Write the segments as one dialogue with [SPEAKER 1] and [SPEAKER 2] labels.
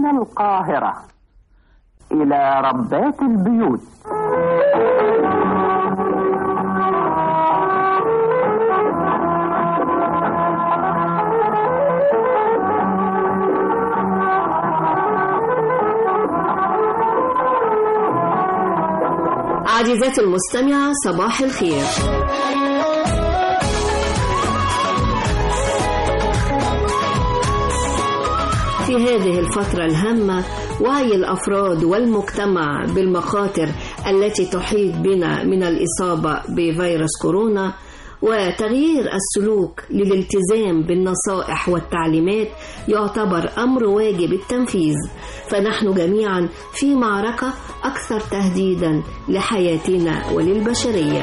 [SPEAKER 1] القاهرة إلى ربات البيوت
[SPEAKER 2] عزيزاتي المستمعة صباح الخير في هذه الفترة الهامة وعي الأفراد والمجتمع بالمخاطر التي تحيط بنا من الإصابة بفيروس كورونا وتغيير السلوك للالتزام بالنصائح والتعليمات يعتبر أمر واجب التنفيذ فنحن جميعا في معركة أكثر تهديدا لحياتنا وللبشرية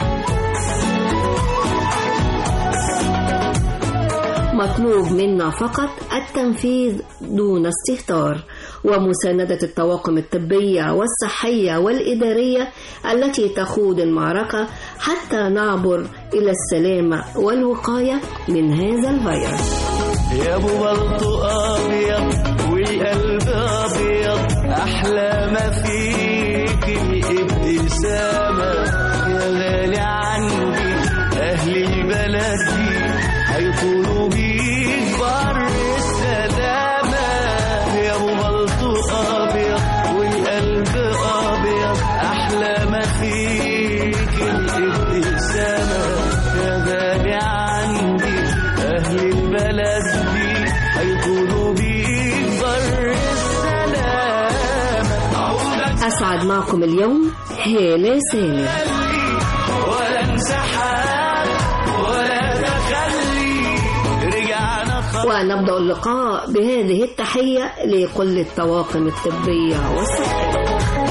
[SPEAKER 2] مطلوب منا فقط التنفيذ دون استهتار ومساندة الطواقم الطبية والصحية والإدارية التي تخوض المعركة حتى نعبر إلى السلامة والوقاية من هذا الفيروس
[SPEAKER 3] يا ابو بلطو ابيض والقلب ابيض احلى ما فيك الابتسامه يا غالي عندي اهل البلد دي هيكونوا بيك بر السلامه يا ابو بلطو ابيض والقلب ابيض احلى ما فيك الابتسامه يا غالي عندي اهل البلد دي هيكونوا بيك بر السلامه
[SPEAKER 2] أسعد معكم اليوم هالة سامر
[SPEAKER 3] ولا انسحاب ولا تخلي رجعنا خلاص
[SPEAKER 2] ونبدأ اللقاء بهذه التحية لكل الطواقم الطبية والصحية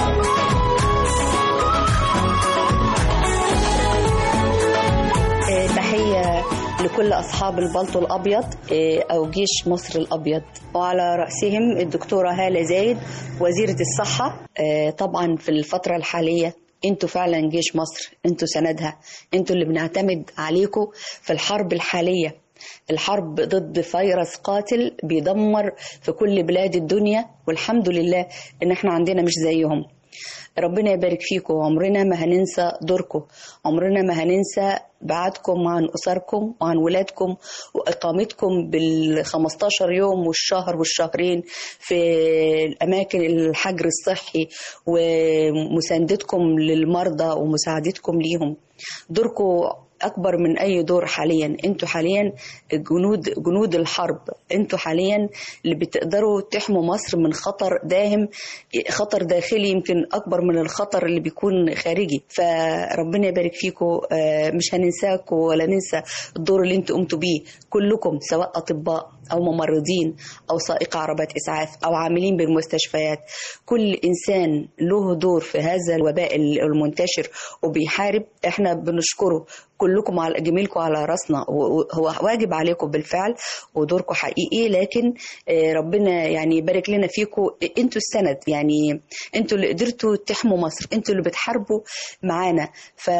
[SPEAKER 4] آه، تحية لكل أصحاب البلطو الأبيض آه، أو جيش مصر الأبيض وعلى رأسهم الدكتورة هالة زايد وزيرة الصحة آه، طبعا في الفترة الحالية انتوا فعلا جيش مصر انتوا سندها انتوا اللي بنعتمد عليكم في الحرب الحالية الحرب ضد فيروس قاتل بيدمر في كل بلاد الدنيا والحمد لله ان احنا عندنا مش زيهم ربنا يبارك فيكم وعمرنا ما هننسى دوركم عمرنا ما هننسى بعدكم عن أسركم وعن ولادكم وإقامتكم بال 15 يوم والشهر والشهرين في الأماكن الحجر الصحي ومساندتكم للمرضى ومساعدتكم ليهم دوركم اكبر من اي دور حاليا انتوا حاليا جنود جنود الحرب انتوا حاليا اللي بتقدروا تحموا مصر من خطر داهم خطر داخلي يمكن اكبر من الخطر اللي بيكون خارجي فربنا يبارك فيكم آه، مش هننساكم ولا ننسى الدور اللي انتوا قمتوا بيه كلكم سواء اطباء او ممرضين او سائق عربات اسعاف او عاملين بالمستشفيات كل انسان له دور في هذا الوباء المنتشر وبيحارب احنا بنشكره كلكم على جميلكم على راسنا وهو واجب عليكم بالفعل ودوركم حقيقي لكن آه، ربنا يعني يبارك لنا فيكم انتوا السند يعني انتوا اللي قدرتوا تحموا مصر انتوا اللي بتحاربوا معانا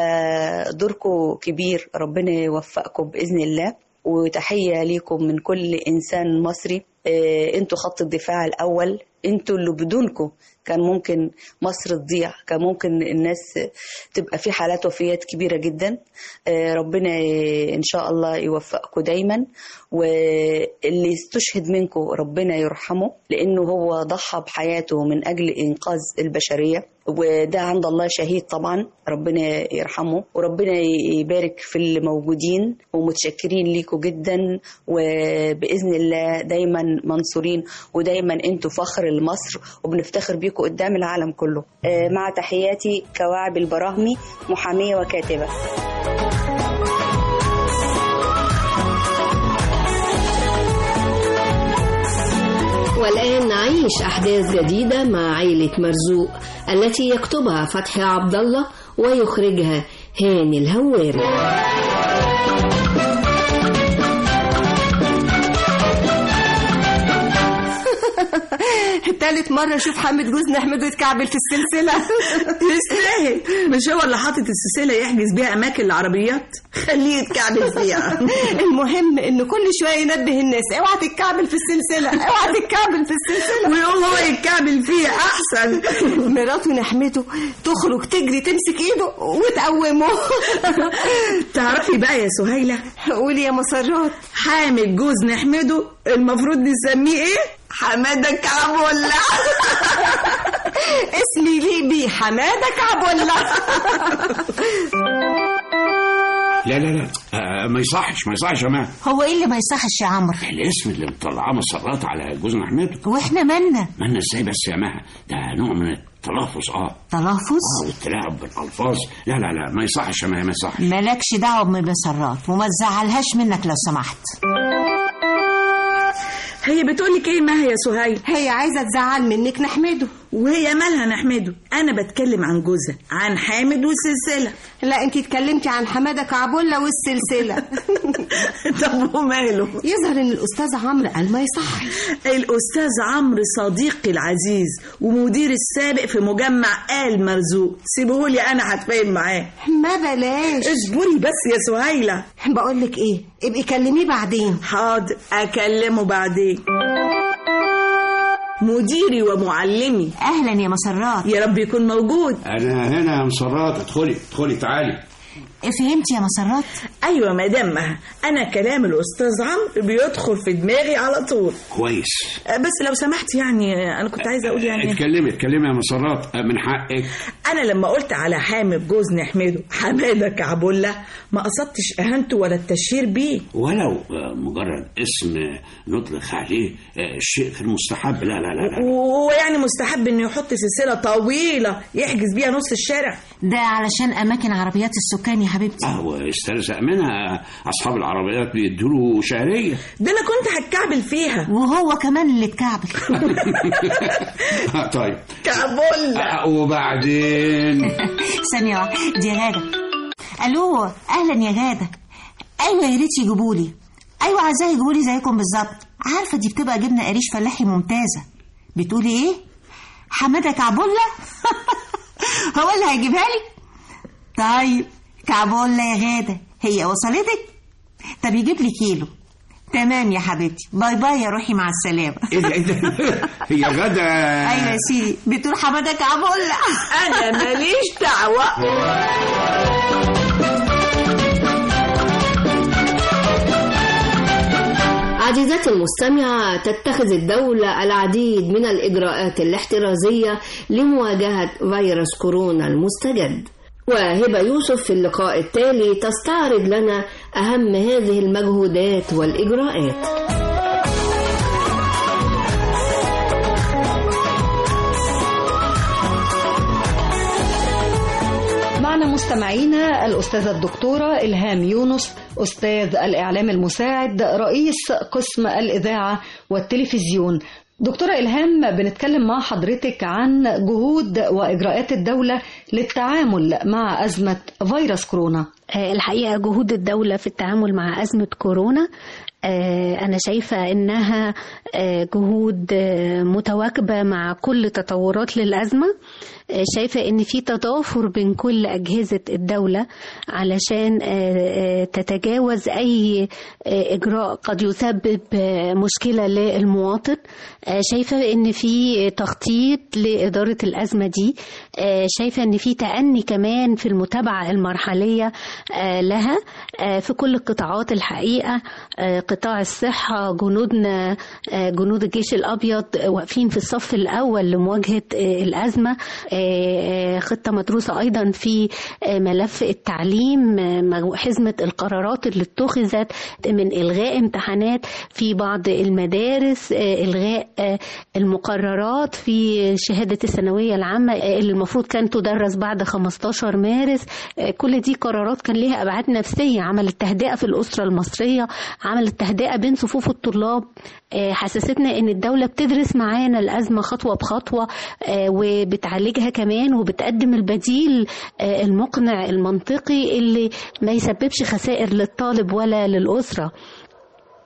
[SPEAKER 4] فدوركم كبير ربنا يوفقكم باذن الله وتحيه ليكم من كل انسان مصري آه، انتوا خط الدفاع الاول انتوا اللي بدونكم كان ممكن مصر تضيع كان ممكن الناس تبقى في حالات وفيات كبيرة جدا آه، ربنا ي- إن شاء الله يوفقكم دايما واللي استشهد منكم ربنا يرحمه لأنه هو ضحى بحياته من أجل إنقاذ البشرية وده عند الله شهيد طبعا ربنا يرحمه وربنا يبارك في اللي موجودين ومتشكرين ليكم جدا وبإذن الله دايما منصورين ودايما انتوا فخر لمصر وبنفتخر بيكم قدام العالم كله آه، مع تحياتي كواعب البراهمي محامية وكاتبة
[SPEAKER 2] والآن نعيش أحداث جديدة مع عائلة مرزوق التي يكتبها فتحي عبد الله ويخرجها هاني الهواري تالت مرة اشوف حامد جوز نحمده يتكعبل في السلسلة
[SPEAKER 5] يستاهل مش هو اللي حاطط السلسله يحجز بيها اماكن العربيات خليه يتكعبل فيها
[SPEAKER 2] المهم ان كل شوية ينبه الناس اوعى تتكعبل في السلسلة اوعى تتكعبل في السلسلة
[SPEAKER 5] ويقوم هو يتكعبل فيها احسن
[SPEAKER 2] مراته نحمته تخرج تجري تمسك ايده وتقومه
[SPEAKER 5] تعرفي بقى يا سهيله
[SPEAKER 2] قولي يا مسرات
[SPEAKER 5] حامد جوز نحمده المفروض نسميه ايه حماده كعبولة
[SPEAKER 2] اسمي ليبي حمادة كعبولة
[SPEAKER 6] لا لا لا آه ما يصحش ما يصحش يا جماعه
[SPEAKER 7] هو ايه اللي ما يصحش يا عمرو
[SPEAKER 6] الاسم اللي مطلعاه مسرات على جوزنا حماد
[SPEAKER 7] واحنا مالنا
[SPEAKER 6] مالنا ازاي بس يا مها ده نوع من التلفظ اه
[SPEAKER 7] تلفظ
[SPEAKER 6] اه والتلاعب بالالفاظ لا لا لا ما يصحش يا مها ما يصحش
[SPEAKER 7] مالكش دعوه بمسرات وما تزعلهاش منك لو سمحت
[SPEAKER 5] هي بتقولك ايه ما هي سهيل
[SPEAKER 2] هي عايزة تزعل منك نحمده
[SPEAKER 5] وهي مالها نحمده انا بتكلم عن جوزها عن حامد والسلسله
[SPEAKER 2] لا انت اتكلمتي عن حمادة كعبولة والسلسلة
[SPEAKER 5] طب وماله
[SPEAKER 2] يظهر ان الاستاذ عمرو قال ما يصحش
[SPEAKER 5] الاستاذ عمرو صديقي العزيز ومدير السابق في مجمع آل مرزوق سيبهولي انا هتفاهم معاه
[SPEAKER 2] ما بلاش
[SPEAKER 5] اصبري بس يا سهيله
[SPEAKER 2] بقول لك ايه ابقي كلميه بعدين
[SPEAKER 5] حاضر اكلمه بعدين مديري ومعلمي
[SPEAKER 7] اهلا يا مسرات
[SPEAKER 5] يا رب يكون موجود
[SPEAKER 6] انا هنا يا مسرات ادخلي ادخلي تعالي
[SPEAKER 7] فهمت يا مسرات
[SPEAKER 5] ايوه مدام مها انا كلام الاستاذ عمرو بيدخل في دماغي على طول
[SPEAKER 6] كويس
[SPEAKER 5] بس لو سمحت يعني انا كنت عايزه اقول يعني
[SPEAKER 6] اتكلمي اتكلمي يا مسرات آه، من حقك
[SPEAKER 5] انا لما قلت على حامد جوز نحمده حماده كعبله ما قصدتش اهانته ولا التشهير بيه
[SPEAKER 6] ولو آه، مجرد اسم نطلق عليه آه، شيء في المستحب لا لا لا, لا.
[SPEAKER 5] وهو يعني مستحب انه يحط سلسله طويله يحجز بيها نص الشارع
[SPEAKER 7] ده علشان اماكن عربيات السكان يا حبيبتي
[SPEAKER 6] هو يسترزق منها اصحاب العربيات بيدوا شهريه
[SPEAKER 5] ده انا كنت هتكعبل فيها
[SPEAKER 7] وهو كمان اللي اتكعبل
[SPEAKER 6] طيب
[SPEAKER 5] كعبله
[SPEAKER 6] آه، وبعدين
[SPEAKER 7] ثانية واحدة دي غادة ألو أهلا يا غادة أيوة يا ريت يجيبولي أيوة عايزاه يجيبولي زيكم بالظبط عارفة دي بتبقى جبنة قريش فلاحي ممتازة بتقولي إيه؟ حمادة كعبولة هو اللي هيجيبها لي طيب كعبولة يا غادة هي وصلتك طب يجيب لي كيلو تمام يا حبيبتي باي باي يا روحي مع السلامة
[SPEAKER 6] ايه ده ايه ده هي غدا
[SPEAKER 7] أيوة يا سيدي بتقول حمادة كعبولة
[SPEAKER 5] انا ماليش دعوه
[SPEAKER 2] عزيزتي المستمعة تتخذ الدولة العديد من الإجراءات الاحترازية لمواجهة فيروس كورونا المستجد وهبة يوسف في اللقاء التالي تستعرض لنا أهم هذه المجهودات والإجراءات
[SPEAKER 8] معنا مستمعينا الأستاذة الدكتورة إلهام يونس أستاذ الإعلام المساعد رئيس قسم الإذاعة والتلفزيون دكتورة إلهام بنتكلم مع حضرتك عن جهود وإجراءات الدولة للتعامل مع أزمة فيروس كورونا
[SPEAKER 9] آه، الحقيقة جهود الدولة في التعامل مع أزمة كورونا آه، أنا شايفة إنها آه، جهود آه، متواكبة مع كل تطورات للأزمة آه، شايفة إن في تضافر بين كل أجهزة الدولة علشان آه، آه، تتجاوز أي آه، إجراء قد يسبب آه، مشكلة للمواطن آه، شايفة إن في تخطيط لإدارة الأزمة دي آه، شايفة إن في تأني كمان في المتابعة المرحلية آه، لها آه، في كل القطاعات الحقيقة آه، قطاع الصحة جنودنا آه، جنود الجيش الأبيض آه، واقفين في الصف الأول لمواجهة آه، الأزمة آه، آه، خطة مدروسة أيضا في آه، ملف التعليم آه، مجمو- حزمة القرارات اللي اتخذت من إلغاء امتحانات في بعض المدارس آه، إلغاء آه، المقررات في شهادة الثانوية العامة آه، اللي المفروض كانت تدرس بعد 15 مارس آه، كل دي قرارات كان ليها أبعاد نفسية عملت تهدئة في الأسرة المصرية عملت تهدئة بين صفوف الطلاب آه، حسستنا ان الدولة بتدرس معانا الأزمة خطوة بخطوة آه، وبتعالجها كمان وبتقدم البديل آه، المقنع المنطقي اللي ما يسببش خسائر للطالب ولا للأسرة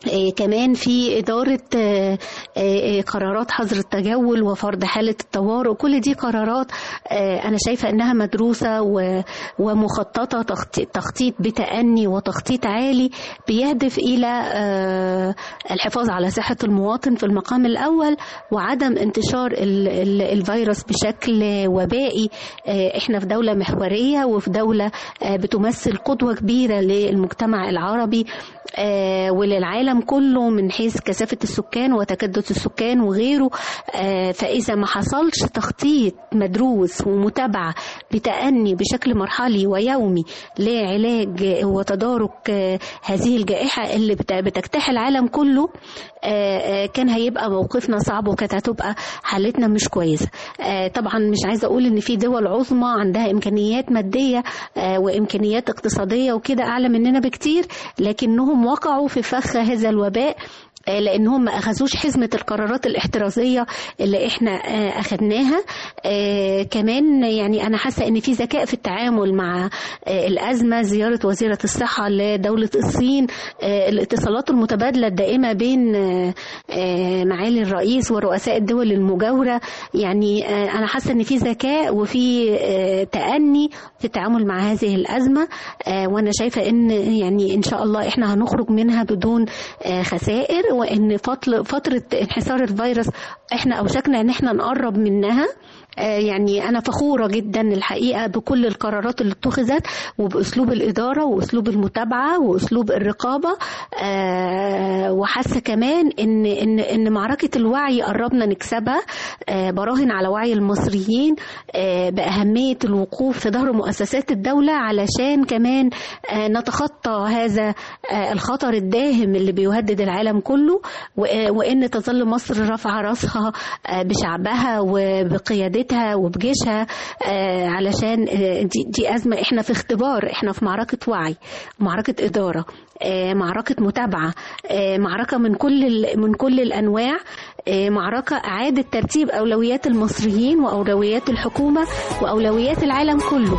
[SPEAKER 9] آه، كمان في إدارة آه، آه، قرارات حظر التجول وفرض حالة الطوارئ كل دي قرارات آه، أنا شايفة إنها مدروسة و- ومخططة تخطيط- تخطيط بتأني وتخطيط عالي بيهدف إلى آه، الحفاظ على صحة المواطن في المقام الأول وعدم انتشار ال- ال- الفيروس بشكل وبائي آه، إحنا في دولة محورية وفي دولة آه، بتمثل قدوة كبيرة للمجتمع العربي آه، وللعالم كله من حيث كثافة السكان وتكدس السكان وغيره آه، فإذا ما حصلش تخطيط مدروس ومتابعة بتأني بشكل مرحلي ويومي لعلاج وتدارك آه، هذه الجائحة اللي بت- بتجتاح العالم كله آه، آه، كان هيبقى موقفنا صعب وكانت هتبقى حالتنا مش كويسة آه، طبعا مش عايزة أقول إن في دول عظمى عندها إمكانيات مادية آه، وإمكانيات اقتصادية وكده أعلى مننا بكتير لكنهم وقعوا في فخ هذا الوباء آه، لانهم ما اخذوش حزمه القرارات الاحترازيه اللي احنا آه، اخذناها آه، كمان يعني انا حاسه ان في ذكاء في التعامل مع آه، الازمه زياره وزيره الصحه لدوله الصين آه، الاتصالات المتبادله الدائمه بين آه، آه، معالي الرئيس ورؤساء الدول المجاوره يعني آه، انا حاسه ان في ذكاء وفي آه، تأني في التعامل مع هذه الازمه آه، وانا شايفه ان يعني ان شاء الله احنا هنخرج منها بدون آه، خسائر وان فطل- فتره انحسار الفيروس احنا اوشكنا ان احنا نقرب منها آه، يعني أنا فخورة جدا الحقيقة بكل القرارات اللي اتخذت وبأسلوب الإدارة وأسلوب المتابعة وأسلوب الرقابة آه، وحاسة كمان إن إن إن معركة الوعي قربنا نكسبها آه، براهن على وعي المصريين آه، بأهمية الوقوف في ظهر مؤسسات الدولة علشان كمان آه، نتخطى هذا آه، الخطر الداهم اللي بيهدد العالم كله و- وإن تظل مصر رافعة راسها آه، بشعبها وبقيادتها وبجيشها آه، علشان آه، دي, دي أزمة إحنا في اختبار إحنا في معركة وعي معركة إدارة آه، معركة متابعة آه، معركة من كل ال- من كل الأنواع آه، معركة إعادة ترتيب أولويات المصريين وأولويات الحكومة وأولويات العالم كله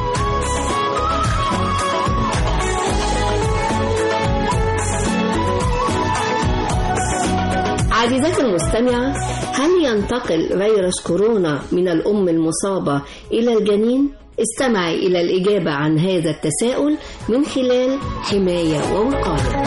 [SPEAKER 2] عزيزتي المستمعة هل ينتقل فيروس كورونا من الأم المصابة إلى الجنين؟ استمعي إلى الإجابة عن هذا التساؤل من خلال حماية ووقاية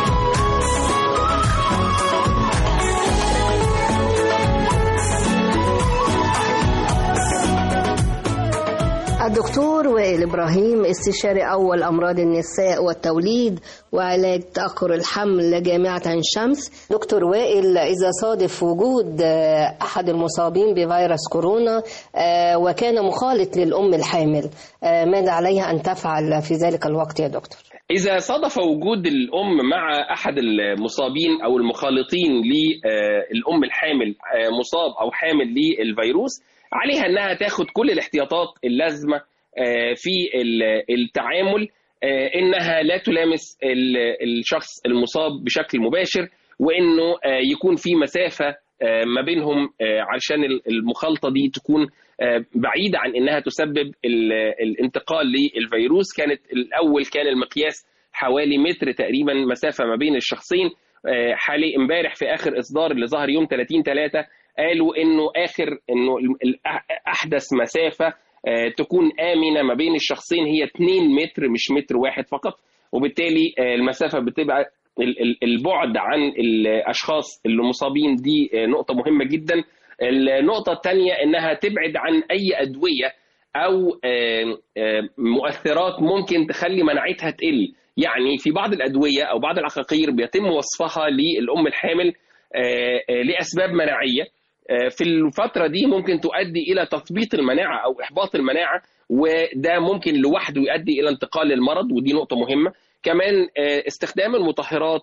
[SPEAKER 2] الدكتور وائل إبراهيم استشاري أول أمراض النساء والتوليد وعلاج تأخر الحمل جامعة عين شمس دكتور وائل إذا صادف وجود آه، أحد المصابين بفيروس كورونا آه، وكان مخالط للأم الحامل آه، ماذا عليها أن تفعل في ذلك الوقت يا دكتور؟
[SPEAKER 10] إذا صادف وجود الأم مع أحد المصابين أو المخالطين للأم الحامل آه، مصاب أو حامل للفيروس عليها أنها تاخد كل الاحتياطات اللازمة آه، في ال- التعامل آه، إنها لا تلامس ال- الشخص المصاب بشكل مباشر وإنه آه، يكون في مسافة آه، ما بينهم آه، علشان ال- المخالطة دي تكون آه، بعيدة عن إنها تسبب ال- الانتقال للفيروس كانت الأول كان المقياس حوالي متر تقريبا مسافة ما بين الشخصين آه، حالي امبارح في آخر إصدار اللي ظهر يوم 30 3 قالوا إنه آخر إنه ال- ال- أحدث مسافة آه، تكون آمنة ما بين الشخصين هي 2 متر مش متر واحد فقط وبالتالي آه، المسافة بتبقى ال- ال- البعد عن الاشخاص اللي مصابين دي آه، نقطه مهمه جدا النقطه الثانيه انها تبعد عن اي ادويه او آه، آه، مؤثرات ممكن تخلي مناعتها تقل يعني في بعض الادويه او بعض العقاقير بيتم وصفها للام الحامل آه، آه، لاسباب مناعيه آه، في الفتره دي ممكن تؤدي الى تثبيط المناعه او احباط المناعه وده ممكن لوحده يؤدي الى انتقال للمرض ودي نقطه مهمه كمان آه، استخدام المطهرات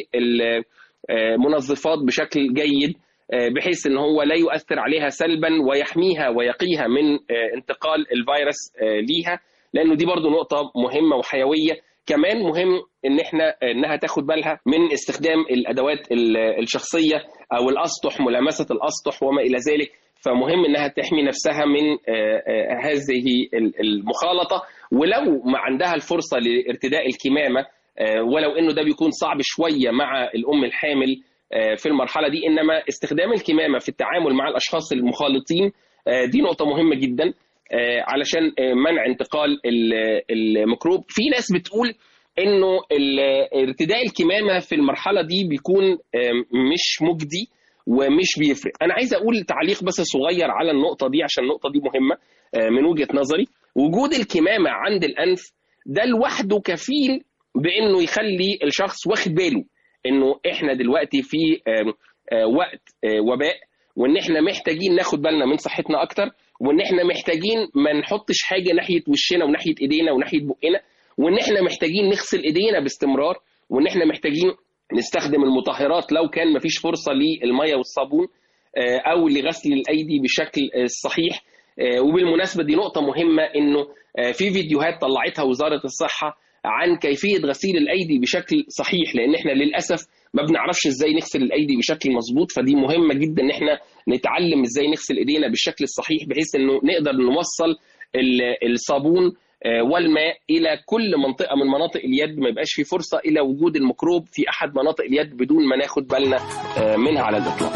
[SPEAKER 10] والمنظفات بشكل جيد آه، بحيث ان هو لا يؤثر عليها سلبا ويحميها ويقيها من آه، انتقال الفيروس آه، ليها لانه دي برضو نقطه مهمه وحيويه كمان مهم ان احنا انها تاخد بالها من استخدام الادوات ال- الشخصيه او الاسطح ملامسه الاسطح وما الى ذلك فمهم انها تحمي نفسها من آه، آه، هذه ال- المخالطه ولو ما عندها الفرصه لارتداء الكمامه آه، ولو انه ده بيكون صعب شويه مع الام الحامل آه، في المرحله دي انما استخدام الكمامه في التعامل مع الاشخاص المخالطين آه، دي نقطه مهمه جدا آه، علشان آه، منع انتقال ال- الميكروب في ناس بتقول انه ال- ارتداء الكمامه في المرحله دي بيكون آه، مش مجدي ومش بيفرق انا عايز اقول تعليق بس صغير على النقطه دي عشان النقطه دي مهمه آه، من وجهه نظري وجود الكمامه عند الانف ده لوحده كفيل بانه يخلي الشخص واخد باله انه احنا دلوقتي في آم، آه، وقت آه، وباء وان احنا محتاجين ناخد بالنا من صحتنا اكتر وان احنا محتاجين ما نحطش حاجه ناحيه وشنا وناحيه ايدينا وناحيه بقنا وان احنا محتاجين نغسل ايدينا باستمرار وان احنا محتاجين نستخدم المطهرات لو كان مفيش فرصه للميه والصابون آه، او لغسل الايدي بشكل آه، صحيح آه، وبالمناسبه دي نقطه مهمه انه آه، في فيديوهات طلعتها وزاره الصحه عن كيفيه غسيل الايدي بشكل صحيح لان احنا للاسف ما بنعرفش ازاي نغسل الايدي بشكل مظبوط فدي مهمه جدا ان احنا نتعلم ازاي نغسل ايدينا بالشكل الصحيح بحيث انه نقدر نوصل ال- الصابون آه، والماء الى كل منطقه من مناطق اليد ما يبقاش في فرصه الى وجود الميكروب في احد مناطق اليد بدون ما ناخد بالنا آه، منها على الاطلاق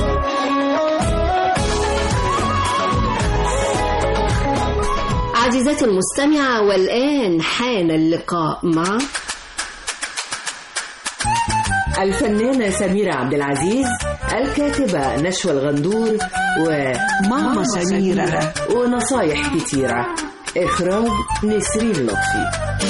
[SPEAKER 2] عزيزتي المستمعة والآن حان اللقاء مع
[SPEAKER 11] الفنانة سميرة عبد العزيز الكاتبة نشوى الغندور وماما سميرة ونصايح كتيرة إخراج نسرين لطفي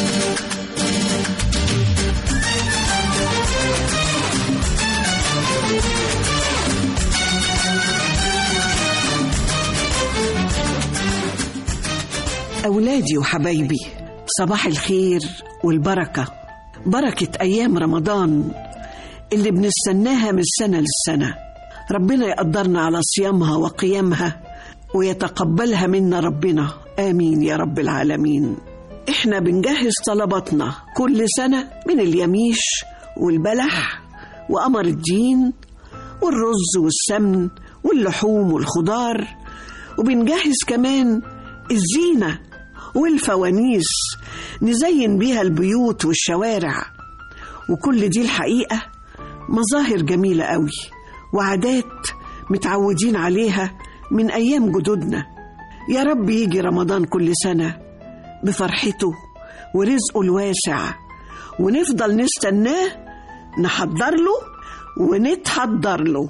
[SPEAKER 12] أولادي وحبايبي صباح الخير والبركة بركة أيام رمضان اللي بنستناها من سنة للسنة ربنا يقدرنا على صيامها وقيامها ويتقبلها منا ربنا آمين يا رب العالمين إحنا بنجهز طلباتنا كل سنة من اليميش والبلح وقمر الدين والرز والسمن واللحوم والخضار وبنجهز كمان الزينة والفوانيس نزين بيها البيوت والشوارع وكل دي الحقيقة مظاهر جميلة قوي وعادات متعودين عليها من أيام جدودنا يا رب يجي رمضان كل سنة بفرحته ورزقه الواسع ونفضل نستناه نحضر له ونتحضر له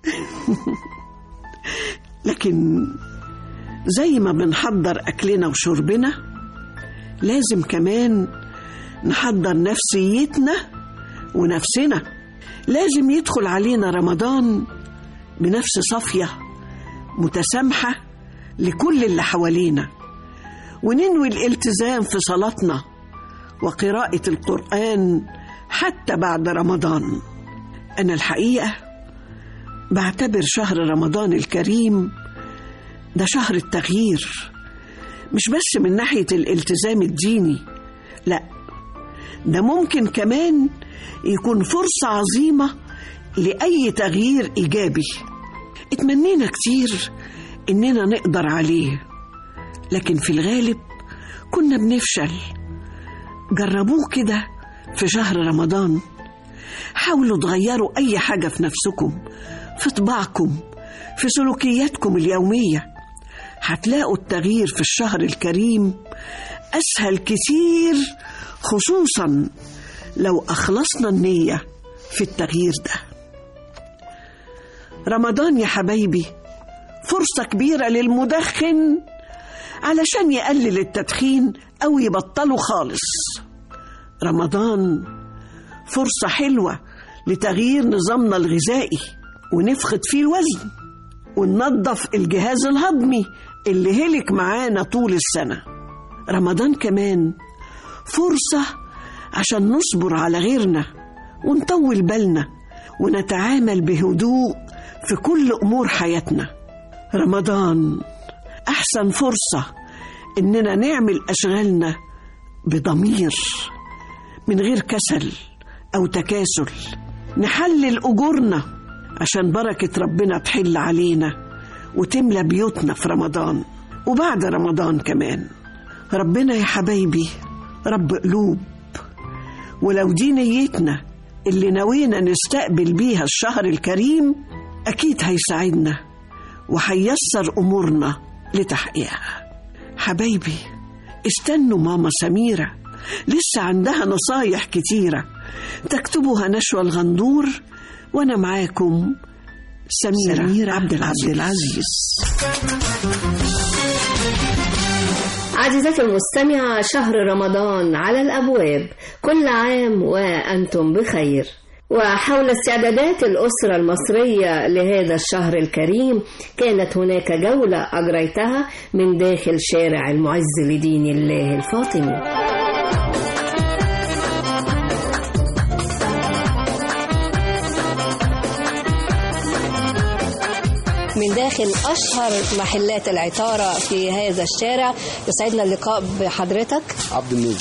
[SPEAKER 12] لكن زي ما بنحضر أكلنا وشربنا لازم كمان نحضر نفسيتنا ونفسنا لازم يدخل علينا رمضان بنفس صافية متسامحة لكل اللي حوالينا وننوي الالتزام في صلاتنا وقراءة القرآن حتى بعد رمضان أنا الحقيقة بعتبر شهر رمضان الكريم ده شهر التغيير مش بس من ناحية الالتزام الديني لا ده ممكن كمان يكون فرصة عظيمة لأي تغيير إيجابي اتمنينا كتير إننا نقدر عليه لكن في الغالب كنا بنفشل جربوه كده في شهر رمضان حاولوا تغيروا أي حاجة في نفسكم في طباعكم في سلوكياتكم اليومية هتلاقوا التغيير في الشهر الكريم أسهل كتير خصوصا لو أخلصنا النية في التغيير ده رمضان يا حبايبي فرصة كبيرة للمدخن علشان يقلل التدخين أو يبطله خالص رمضان فرصة حلوة لتغيير نظامنا الغذائي ونفقد فيه الوزن وننظف الجهاز الهضمي اللي هلك معانا طول السنة رمضان كمان فرصة عشان نصبر على غيرنا ونطول بالنا ونتعامل بهدوء في كل أمور حياتنا رمضان أحسن فرصة إننا نعمل أشغالنا بضمير من غير كسل أو تكاسل نحلل أجورنا عشان بركة ربنا تحل علينا وتملى بيوتنا في رمضان وبعد رمضان كمان ربنا يا حبايبي رب قلوب ولو دي نيتنا اللي نوينا نستقبل بيها الشهر الكريم أكيد هيساعدنا وهيسر أمورنا لتحقيقها حبايبي استنوا ماما سميرة لسه عندها نصايح كتيرة تكتبها نشوى الغندور وأنا معاكم سميرة, سميرة عبد العزيز, عبد العزيز.
[SPEAKER 2] عزيزتي المستمعة شهر رمضان على الأبواب كل عام وأنتم بخير وحول استعدادات الأسرة المصرية لهذا الشهر الكريم كانت هناك جولة أجريتها من داخل شارع المعز لدين الله الفاطمي
[SPEAKER 13] من داخل أشهر محلات العطارة في هذا الشارع يسعدنا اللقاء بحضرتك
[SPEAKER 14] عبد النور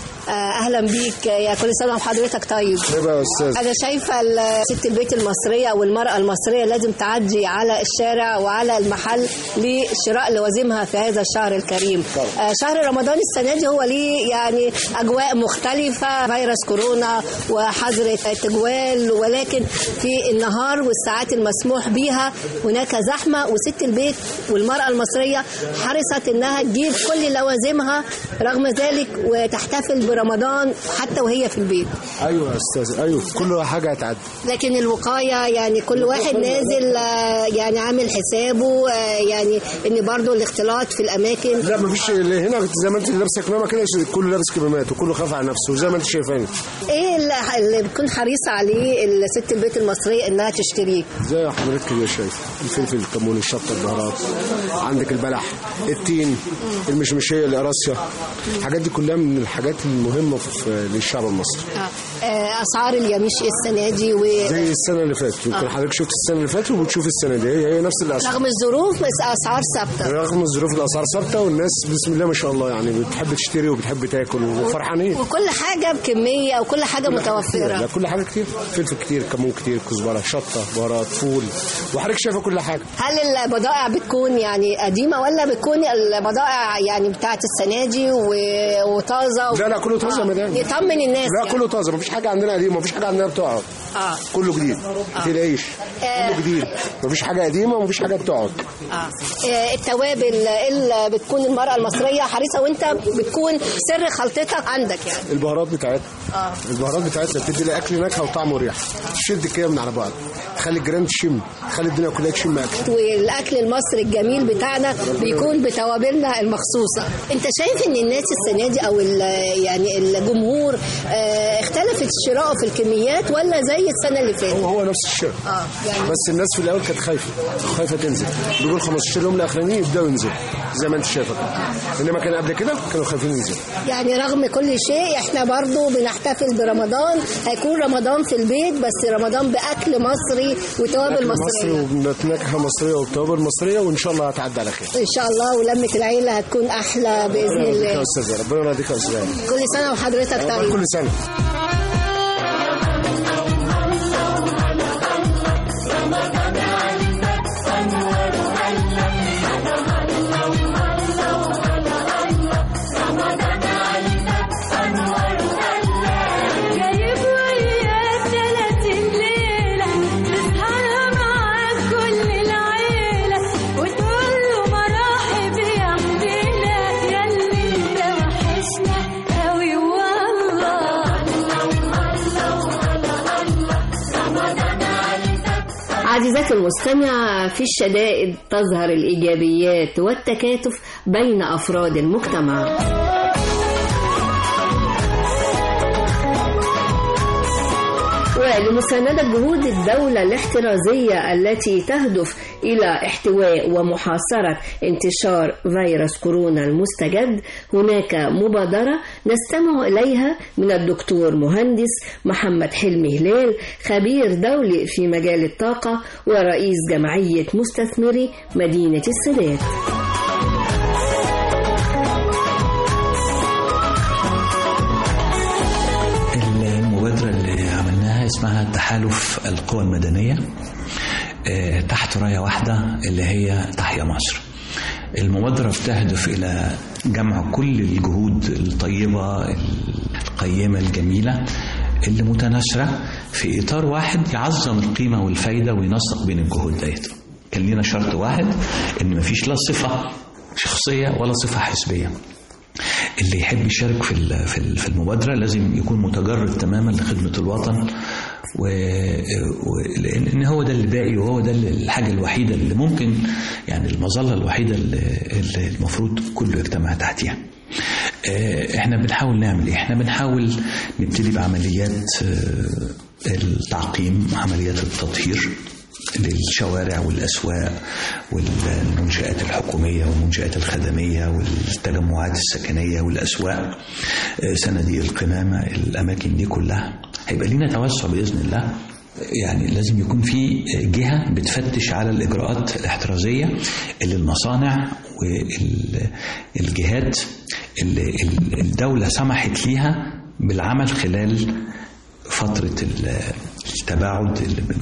[SPEAKER 13] اهلا بيك يا كل سنه وحضرتك طيب
[SPEAKER 14] طيب يا استاذ
[SPEAKER 13] انا شايفه ست البيت المصريه او المراه المصريه لازم تعدي على الشارع وعلى المحل لشراء لوازمها في هذا الشهر الكريم طبعا. شهر رمضان السنه دي هو ليه يعني اجواء مختلفه فيروس كورونا وحظر التجوال ولكن في النهار والساعات المسموح بيها هناك زحمه وست البيت والمراه المصريه حرصت انها تجيب كل لوازمها رغم ذلك وتحتفل رمضان حتى وهي في البيت
[SPEAKER 14] ايوه يا استاذ ايوه كل حاجه هتعدي
[SPEAKER 13] لكن الوقايه يعني كل واحد نازل يعني عامل حسابه يعني ان برضو الاختلاط في الاماكن
[SPEAKER 14] لا مفيش هنا زي ما انت لابسه كمامه كده كله لابس كمامات وكله خاف على نفسه زي ما انت شايفاني
[SPEAKER 13] ايه اللي بتكون حريصه عليه ست البيت المصريه انها تشتريه
[SPEAKER 14] زي حضرتك كده شايف الفلفل الكمون الشطه البهارات عندك البلح التين المشمشيه القراصيه الحاجات دي كلها من الحاجات المهمه للشعب المصري
[SPEAKER 13] آه. اسعار اليميش السنه دي و...
[SPEAKER 14] زي السنه اللي فاتت يمكن آه. حضرتك شفت السنه اللي فاتت وبتشوف السنه دي هي, هي نفس الاسعار
[SPEAKER 13] رغم الظروف بس اسعار ثابته
[SPEAKER 14] رغم الظروف الاسعار ثابته والناس بسم الله ما شاء الله يعني بتحب تشتري وبتحب تاكل وفرحانين
[SPEAKER 13] وكل حاجه بكميه وكل حاجه متوفره
[SPEAKER 14] لا كل حاجه كتير فلفل كتير كمون كتير كزبره شطه بهارات فول وحضرتك شايفه كل حاجه
[SPEAKER 13] هل البضائع بتكون يعني قديمه ولا بتكون البضائع يعني بتاعت السنه دي وطازه و...
[SPEAKER 14] لا لا كله طازه
[SPEAKER 13] آه. يطمن الناس
[SPEAKER 14] لا كله طازه مفيش حاجه عندنا قديمه مفيش حاجه عندنا بتقعد
[SPEAKER 13] اه
[SPEAKER 14] كله جديد ما تلاقيش
[SPEAKER 13] آه.
[SPEAKER 14] كله جديد مفيش حاجه قديمه ومفيش حاجه بتقعد
[SPEAKER 13] اه, آه. التوابل اللي بتكون المراه المصريه حريصه وانت بتكون سر خلطتك عندك يعني
[SPEAKER 14] البهارات بتاعتها
[SPEAKER 13] اه
[SPEAKER 14] البهارات بتاعتنا بتدي الاكل نكهه وطعم وريحه تشد كده من على بعض تخلي الجيران تشم تخلي الدنيا كلها تشم اكل
[SPEAKER 13] والاكل المصري الجميل بتاعنا بيكون بتوابلنا المخصوصه انت شايف ان الناس السنه دي او يعني الجمهور اه اختلفت شراءه في الكميات ولا زي السنه اللي فاتت
[SPEAKER 14] هو هو نفس الشراء
[SPEAKER 13] اه يعني
[SPEAKER 14] بس الناس في الاول كانت خايفه خايفه تنزل بيقول 15 يوم الاخرانيين يبداوا ينزلوا زي ما انت شايفه انما كان قبل كده كانوا خايفين ينزلوا
[SPEAKER 13] يعني رغم كل شيء احنا برضو بنحتفل برمضان هيكون رمضان في البيت بس رمضان باكل مصري وتوابل مصريه
[SPEAKER 14] مصري ونكهه مصريه وتوابل مصريه وان شاء الله هتعدي على خير
[SPEAKER 13] ان شاء الله ولمه العيله هتكون احلى باذن الله
[SPEAKER 14] يا استاذ ربنا يرضيك يا استاذ
[SPEAKER 13] كل سنه وحضرتك طيب
[SPEAKER 14] كل سنه
[SPEAKER 2] عزيزتي المستمعة في الشدائد تظهر الإيجابيات والتكاتف بين أفراد المجتمع ولمساندة جهود الدولة الاحترازية التي تهدف إلى احتواء ومحاصرة انتشار فيروس كورونا المستجد هناك مبادرة نستمع إليها من الدكتور مهندس محمد حلمي هلال خبير دولي في مجال الطاقة ورئيس جمعية مستثمري مدينة السادات
[SPEAKER 15] المبادرة اللي عملناها اسمها تحالف القوى المدنية تحت راية واحدة اللي هي تحيا مصر المبادرة بتهدف إلى جمع كل الجهود الطيبة القيمة الجميلة اللي متناثرة في إطار واحد يعظم القيمة والفايدة وينسق بين الجهود ديت كان لينا شرط واحد إن مفيش لا صفة شخصية ولا صفة حزبية اللي يحب يشارك في ال- في ال- في المبادرة لازم يكون متجرد تماما لخدمة الوطن و... و... لأن هو ده اللي باقي وهو ده اللي- الحاجة الوحيدة اللي ممكن يعني المظلة الوحيدة اللي اللي المفروض كله يجتمع تحتها آه، احنا بنحاول نعمل ايه احنا بنحاول نبتدي بعمليات آه، التعقيم عمليات التطهير للشوارع والأسواق والمنشآت الحكومية والمنشآت الخدمية والتجمعات السكنية والأسواق آه، صناديق القمامة الأماكن دي كلها هيبقى لينا توسع بإذن الله يعني لازم يكون في جهة بتفتش على الإجراءات الاحترازية اللي المصانع والجهات اللي الدولة سمحت ليها بالعمل خلال فترة التباعد اللي بن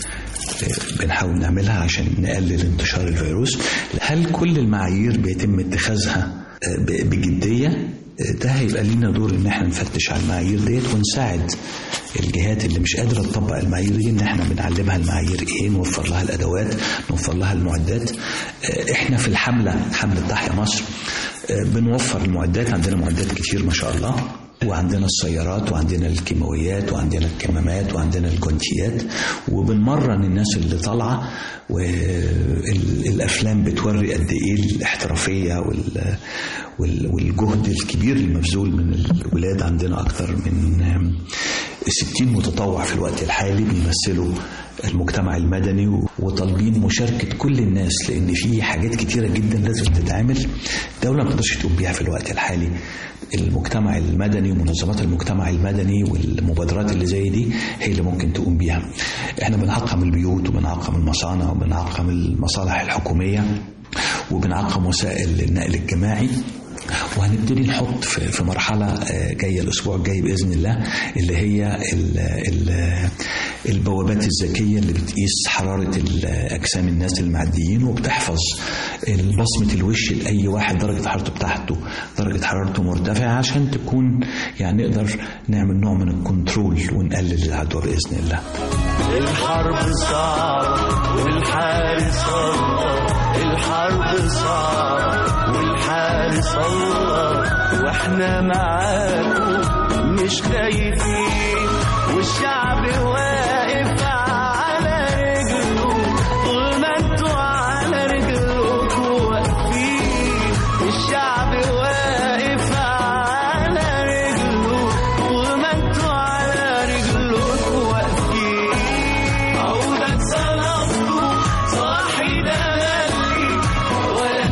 [SPEAKER 15] بنحاول نعملها عشان نقلل انتشار الفيروس هل كل المعايير بيتم اتخاذها ب- بجدية ده هيبقى لينا دور ان احنا نفتش على المعايير ديت ونساعد الجهات اللي مش قادره تطبق المعايير دي ان احنا بنعلمها المعايير ايه نوفر لها الادوات نوفر لها المعدات آه، احنا في الحمله حمله تحيا مصر آه، بنوفر المعدات عندنا معدات كتير ما شاء الله وعندنا السيارات وعندنا الكيماويات وعندنا الكمامات وعندنا الجونتيات وبنمرن الناس اللي طالعه والافلام بتوري قد ايه الاحترافيه وال وال- والجهد الكبير المبذول من الولاد عندنا اكثر من 60 متطوع في الوقت الحالي بيمثلوا المجتمع المدني وطالبين مشاركة كل الناس لأن في حاجات كتيرة جدا لازم تتعمل الدولة ما تقدرش تقوم بيها في الوقت الحالي المجتمع المدني ومنظمات المجتمع المدني والمبادرات اللي زي دي هي اللي ممكن تقوم بيها احنا بنعقم البيوت وبنعقم المصانع وبنعقم المصالح الحكومية وبنعقم وسائل النقل الجماعي وهنبتدي نحط في في مرحلة آه، جاية الأسبوع الجاي بإذن الله اللي هي ال ال البوابات الذكية اللي بتقيس حرارة ال- أجسام الناس المعديين وبتحفظ بصمة الوش لأي واحد درجة حرارته بتاعته درجة حرارته مرتفعة عشان تكون يعني نقدر نعمل نوع من الكنترول ونقلل العدوى بإذن الله
[SPEAKER 3] الحرب صعبة والحارس الله الحرب صعبة والحارس الله واحنا معاكم مش خايفين والشعب واقف على رجله طول ما انتوا على رجلكم واقفين الشعب واقف على رجله طول ما انتوا على رجلكم واقفين عودك صلاتكم صاحي دلالي ولا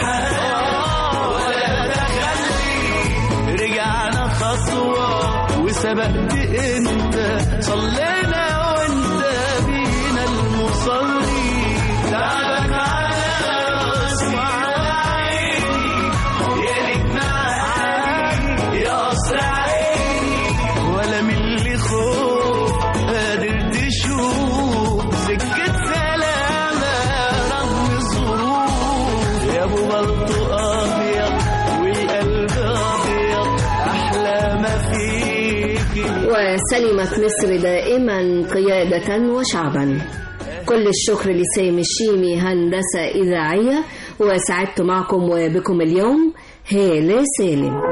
[SPEAKER 3] انسحاب ولا تخلي رجعنا خطوة وسبقت انت صلينا وانت بينا المصلي تعبك على راسي وعلى عيني يا نجم عيني يا قصر عيني ولا من اللي خوف قادر تشوف سكة سلامة رغم الظروف يا ابو بلطو ابيض والقلب ابيض احلى ما فيك
[SPEAKER 2] وسلمت مصر دائما قيادة وشعبا كل الشكر لسامي الشيمي هندسة إذاعية وسعدت معكم وبكم اليوم هالة سالم